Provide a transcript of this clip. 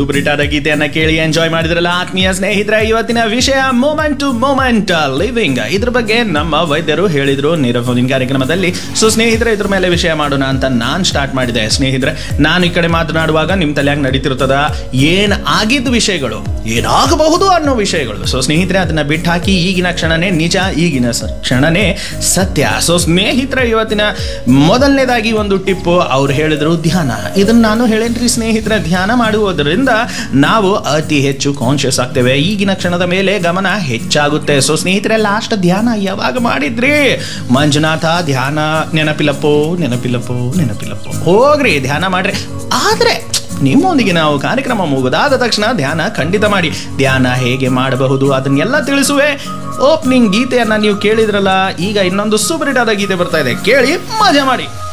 super hit ಆದ ಗೀತೆಯನ್ನ ಕೇಳಿ ಎಂಜಾಯ್ ಮಾಡಿದ್ರಲ್ಲ ಆತ್ಮೀಯ ಸ್ನೇಹಿತರೆ ಇವತ್ತಿನ ವಿಷಯ ಮೂಮೆಂಟ್ ಟು ಮೂಮೆಂಟ್ ಲಿವಿಂಗ್ ಇದ್ರ ಬಗ್ಗೆ ನಮ್ಮ ವೈದ್ಯರು ಹೇಳಿದ್ರು ನೇರಫೋನಿನ ಕಾರ್ಯಕ್ರಮದಲ್ಲಿ ಸೊ ಸ್ನೇಹಿತರೆ ಇದ್ರ ಮೇಲೆ ವಿಷಯ ಮಾಡೋಣ ಅಂತ ನಾನ್ ಸ್ಟಾರ್ಟ್ ಮಾಡಿದೆ ಸ್ನೇಹಿತರೆ ನಾನು ಈ ಕಡೆ ಮಾತನಾಡುವಾಗ ನಿಮ್ ತಲೆಯಾಗ ನಡೀತಿರ್ತದ ಏನ್ ಆಗಿದ್ದ ವಿಷಯಗಳು ಏನಾಗಬಹುದು ಅನ್ನೋ ವಿಷಯಗಳು ಸೊ ಸ್ನೇಹಿತರೆ ಅದನ್ನ ಬಿಟ್ಟು ಹಾಕಿ ಈಗಿನ ಕ್ಷಣನೇ ನಿಜ ಈಗಿನ ಸ- ಕ್ಷಣನೇ ಸತ್ಯ ಸೊ ಸ್ನೇಹಿತರೆ ಇವತ್ತಿನ ಮೊದಲನೇದಾಗಿ ಒಂದು ಟಿಪ್ಪು ಅವ್ರು ಹೇಳಿದ್ರು ಧ್ಯಾನ ಇದನ್ನ ನಾನು ಹೇಳೇನ್ರಿ ಸ್ನೇಹಿತರೆ ಧ್ಯಾನ ಮಾಡುವುದರಿಂದ ನಾವು ಅತಿ ಹೆಚ್ಚು ಕಾನ್ಶಿಯಸ್ ಆಗ್ತೇವೆ ಈಗಿನ ಕ್ಷಣದ ಮೇಲೆ ಗಮನ ಹೆಚ್ಚಾಗುತ್ತೆ ಸೊ ಸ್ನೇಹಿತರೆ ಲಾಸ್ಟ್ ಧ್ಯಾನ ಯಾವಾಗ ಮಾಡಿದ್ರಿ ಮಂಜುನಾಥ ಧ್ಯಾನ ನೆನಪಿಲ್ಲಪ್ಪೋ ನೆನಪಿಲ್ಲಪ್ಪೋ ನೆನಪಿಲ್ಲಪ್ಪೋ ಹೋಗ್ರಿ ಧ್ಯಾನ ಮಾಡ್ರಿ ಆದ್ರೆ ನಿಮ್ಮೊಂದಿಗೆ ನಾವು ಕಾರ್ಯಕ್ರಮ ಮುಗಿದಾದ ತಕ್ಷಣ ಧ್ಯಾನ ಖಂಡಿತ ಮಾಡಿ ಧ್ಯಾನ ಹೇಗೆ ಮಾಡಬಹುದು ಅದನ್ನೆಲ್ಲ ತಿಳಿಸುವೆ ಓಪನಿಂಗ್ ಗೀತೆಯನ್ನ ನೀವು ಕೇಳಿದ್ರಲ್ಲ ಈಗ ಇನ್ನೊಂದು ಸೂಪರ್ ಹಿಟ್ ಆದ ಗೀತೆ ಬರ್ತಾ ಇದೆ ಕೇಳಿ ಮಜಾ ಮಾಡಿ